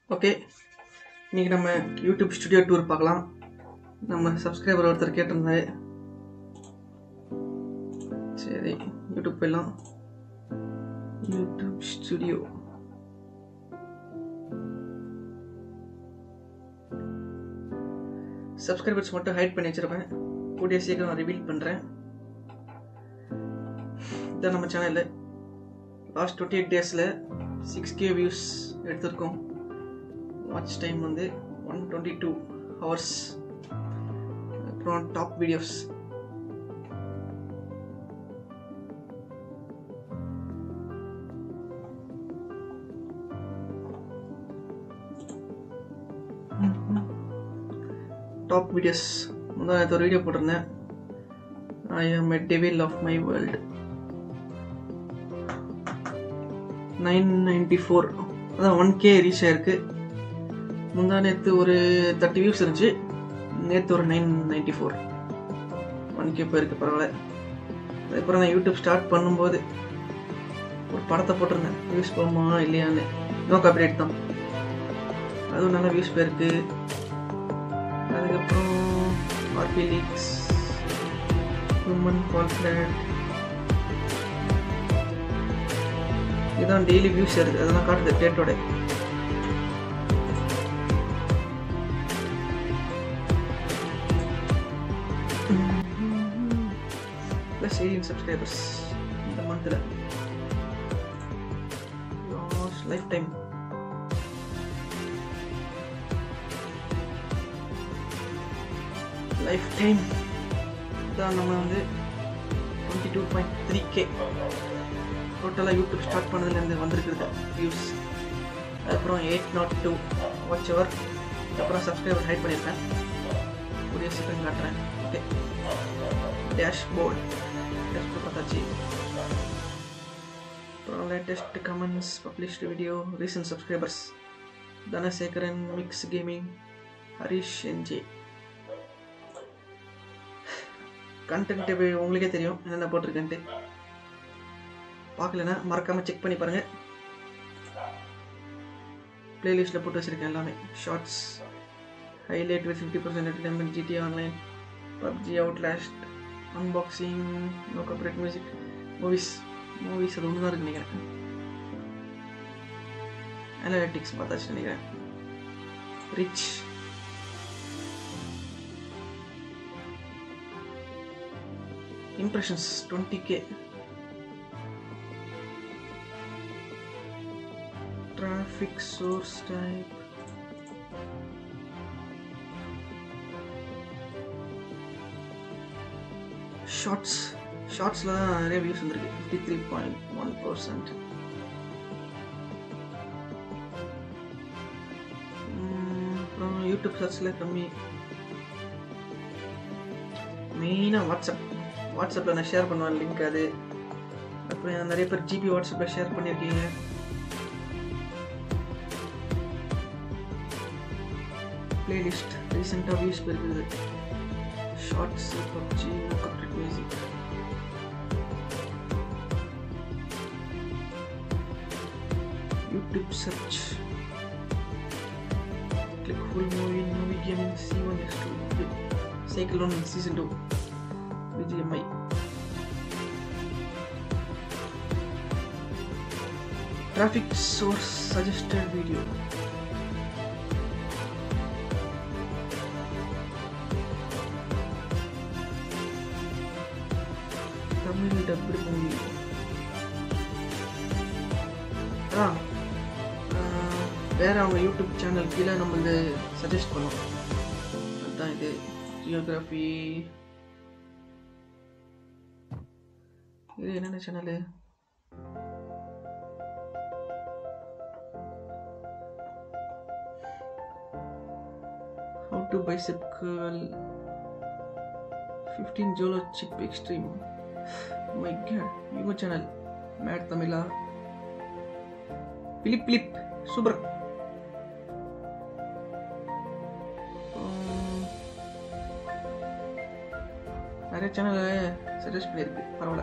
Okay இன்றைக்கி நம்ம YouTube studio tour பார்க்கலாம் நம்ம சப்ஸ்கிரைபர் ஒருத்தர் கேட்டிருந்தாரு சரி யூடியூப் போயிடலாம் யூடியூப் ஸ்டுடியோ சப்ஸ்கிரைபர்ஸ் மட்டும் ஹைட் பண்ணி வச்சிருப்பேன் கூடிய சீக்கிரம் ரிவீல் பண்ணுறேன் இதான் நம்ம சேனலில் லாஸ்ட் டுவெண்ட்டி எயிட் டேஸில் சிக்ஸ் கே வியூஸ் எடுத்திருக்கோம் வாட்ச் டைம் வந்து ஒன் டுவெண்ட்டி டூ ஹவர்ஸ் அப்புறம் டாப் வீடியோஸ் டாப் வீடியோஸ் முந்தா நேற்று ஒரு வீடியோ போட்டிருந்தேன் I am a devil of my world nine ninety four அதான் ஒன் கே ரீச் ஆயிருக்கு முந்தா நேற்று ஒரு தேர்ட்டி வியூஸ் இருந்துச்சு நேற்று ஒரு nine ninety four one K போயிருக்கு பரவாயில்ல அதுக்கப்புறம் நான் யூடியூப் ஸ்டார்ட் பண்ணும்போது ஒரு படத்தை போட்டிருந்தேன் வியூஸ் போகுமா இல்லையான்னு நோ காப்பிரைட் தான் அதுவும் நல்லா வியூஸ் போயிருக்கு அதுக்கப்புறம் ஆர்பி லீக்ஸ் ஹியூமன் கால்குலேட் இதுதான் டெய்லி வியூஸ் இருக்குது அதெல்லாம் காட்டுது டேட்டோட ப்ளஸ் எயிட்டீன் சப்ஸ்கிரைபர்ஸ் இந்த மந்தில் லைஃப் டைம் லைஃப் டைம் தான் நம்ம வந்து twenty two point three K டோட்டலாக யூடியூப் ஸ்டார்ட் பண்ணதுலேருந்து வந்திருக்குது வியூஸ் அதுக்கப்புறம் eight nought two watch hour அப்புறம் சப்ஸ்கிரைபர் ஹைட் பண்ணியிருக்கேன் புதிய சீக்கிரம் காட்டுறேன் okay dashboard dashboard பார்த்தாச்சு அப்புறம் latest comments published video recent subscribers Dhanasekaran mix gaming Harish NJ content உங்களுக்கே தெரியும் என்னென்ன போட்டிருக்கேன்ட்டு பார்க்கலனா மறக்காமல் செக் பண்ணி பாருங்கள் பிளேலிஸ்ட்டில் போட்டு வச்சுருக்கேன் எல்லாமே shorts highlight with fifty percent entertainment GT online PUBG out last unboxing no copyright music movies movies அது ஒன்று தான் இருக்கு நினைக்கிறேன் அனலிட்டிக்ஸ் பார்த்தாச்சு நினைக்கிறேன் reach impressions 20k traffic source type shorts ஷார்ட்ஸில் தான் நிறைய வியூஸ் வந்திருக்கு fifty three point one percent அப்புறம் யூடியூப் சர்ச்சில் கம்மி மெயினாக வாட்ஸ்அப் வாட்ஸ்அப்பில் நான் ஷேர் பண்ணுவேன் லிங்க் அது அப்புறம் நிறைய பேர் ஜிபி வாட்ஸ்அப்பில் ஷேர் பண்ணியிருக்கீங்க பிளேலிஸ்ட் ரீசெண்டாக வியூஸ் போயிருக்குது shorts PUBG copyright music YouTube search click full movie movie gaming C one S two cycle one season two BGMI. Traffic source suggested video. Tamil dubbed movie ஆ வேற அவங்க யூடியூப் சேனல் கீழே நம்ம வந்து suggest பண்ணோம் அதுதான் இது ஜியோகிராஃபி இது என்னென்ன channel how to bicep girl fifteen Jolo chip extreme my cat இவங்க channel mad Tamizha Philip Philip super நிறைய சேனலை சஜஸ்ட் பண்ணியிருக்கு பரவாயில்ல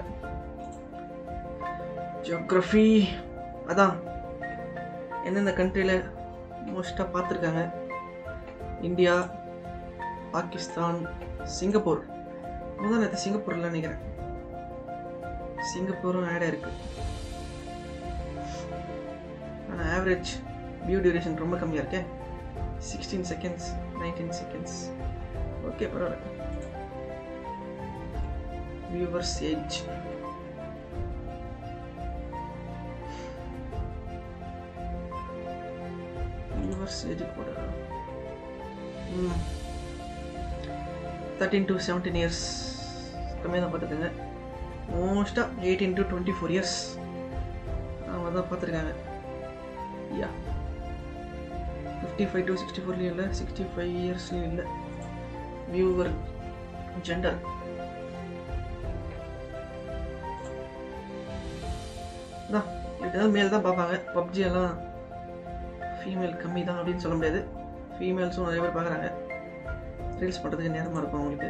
ஜியோக்ரஃபி அதான் எந்தெந்த கண்ட்ரியில் மோஸ்ட்டாக பார்த்துருக்காங்க இந்தியா பாகிஸ்தான் சிங்கப்பூர் முதல் நேற்று சிங்கப்பூரில் நினைக்கிறேன் சிங்கப்பூரும் ஆடாக இருக்கு ஆனால் ஆவரேஜ் வியூ டியூரேஷன் ரொம்ப கம்மியாக இருக்கே sixteen seconds nineteen seconds okay பரவாயில்ல வியூவர்ஸ் ஏஜ் வியூவர்ஸ் ஏஜ் கூட தேர்ட்டீன் டு செவன்டீன் இயர்ஸ் கம்மியாக தான் பார்த்துக்கோங்க மோஸ்ட்டாக eighteen to twenty four years அவங்க தான் பார்த்துருக்காங்க yeah fifty five to sixty ஃபோர்லேயும் இல்லை சிக்ஸ்டி ஃபைவ் இயர்ஸ்லையும் இல்லை வியூவர் ஜெண்டர் தான் எப்படியாவது மேல் தான் பார்ப்பாங்க பப்ஜி எல்லாம் ஃபீமேல் கம்மி தான் அப்படின்னு சொல்ல முடியாது ஃபீமேல்ஸும் நிறைய பேர் பார்க்குறாங்க ரீல்ஸ் பண்ணுறதுக்கு நேரமாக இருக்கும் அவங்களுக்கு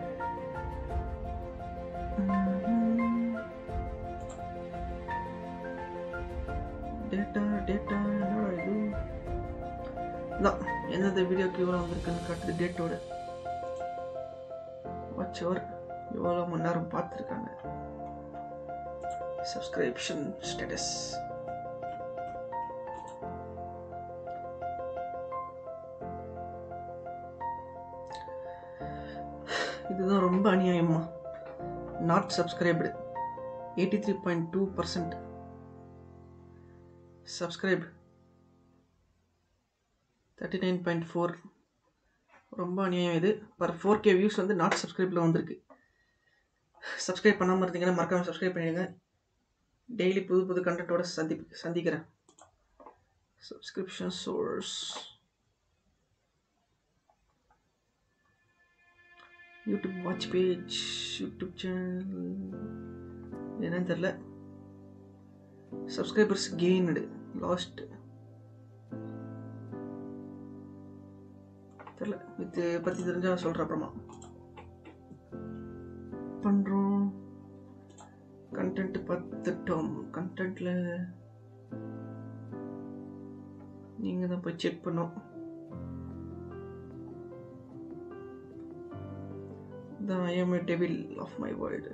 டேட்டா டேட்டா என்னடா இது தான் எந்தெந்த வீடியோக்கு எவ்வளோ வந்திருக்குன்னு காட்டுது டேட்டோட வாட்ச் அவர் எவ்வளோ மணி நேரம் பார்த்துருக்காங்க சப்ஸ்கிரிப்ஷன் ஸ்டேட்டஸ் இதுதான் ரொம்ப அநியாயமா not subscribed eighty three point two percent subscribe thirty nine point four ரொம்ப அநியாயம் இது பர் ஃபோர் கே வியூஸ் வந்து நாட் சப்ஸ்கிரைப்பில் வந்திருக்கு சப்ஸ்கிரைப் பண்ணாமல் இருந்தீங்கன்னா மறக்காமல் சப்ஸ்கிரைப் பண்ணிடுங்க டெய்லி புது புது கண்டென்ட்டோட சந்தி சந்திக்கிறேன் subscription source YouTube watch page YouTube channel என்னன்னு தெரில சப்ஸ்கிரைபர்ஸ் கெயின்டு லாஸ்ட் தெரில இது பற்றி தெரிஞ்சால் சொல்கிறேன் அப்புறமா பண்ணுறோம் கண்டென்ட் பார்த்துட்டோம் கண்டென்ட்டில் நீங்கள் தான் போய் செக் பண்ணோம் The I am a devil of my world.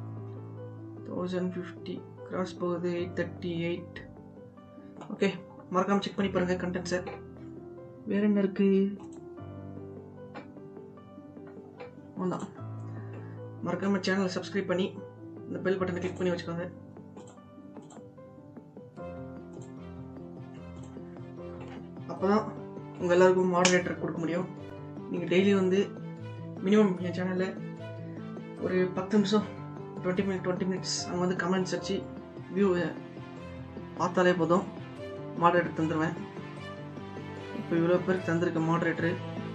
1050 cross போகுது எயிட் தேர்ட்டி எயிட் ஓகே மறக்காம செக் பண்ணி பாருங்க கண்டென்ட்ஸை வேற என்ன இருக்கு அவ்வளோதான் மறக்காம சேனலை சப்ஸ்கிரைப் பண்ணி இந்த பெல் பட்டனை கிளிக் பண்ணி வச்சுக்கோங்க அப்போதான் உங்கள் எல்லாருக்கும் மாடரேட்டர் கொடுக்க முடியும் நீங்கள் டெய்லி வந்து மினிமம் என் சேனலில் ஒரு பத்து நிமிஷம் டுவெண்ட்டி மினிட் டுவெண்ட்டி மினிட்ஸ் அங்கே வந்து கமெண்ட்ஸ் வச்சு வியூ பார்த்தாலே போதும் மாடரேட்டர் தந்துடுவேன் இப்போ இவ்வளோ பேருக்கு தந்திருக்க மாடரேட்டரு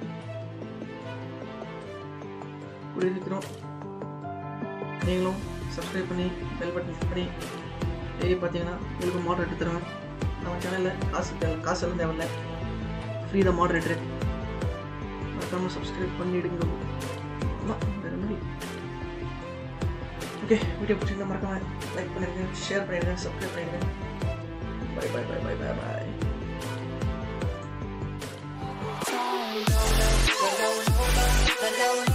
குடியிருக்கிறோம் நீங்களும் சப்ஸ்கிரைப் பண்ணி பெல் பட்டன் click பண்ணி டெய்லி பார்த்தீங்கன்னா உங்களுக்கு மாடரேட்டர் தருவேன் நம்ம சேனலில் காசு தேவை காசு எல்லாம் தேவையில்ல ஃப்ரீ தான் மாடரேட்டரு மறக்காமல் சப்ஸ்கிரைப் பண்ணிடுங்க ஆமாம் வேறு மாதிரி ஓகே வீடியோ பிடிச்சிருந்தா மறக்காம லைக் பண்ணிடுங்க ஷேர் பண்ணிடுங்க சப்ஸ்கிரைப் பண்ணிடுங்க bye bye bye bye bye bye Hello, hello, hello, hello.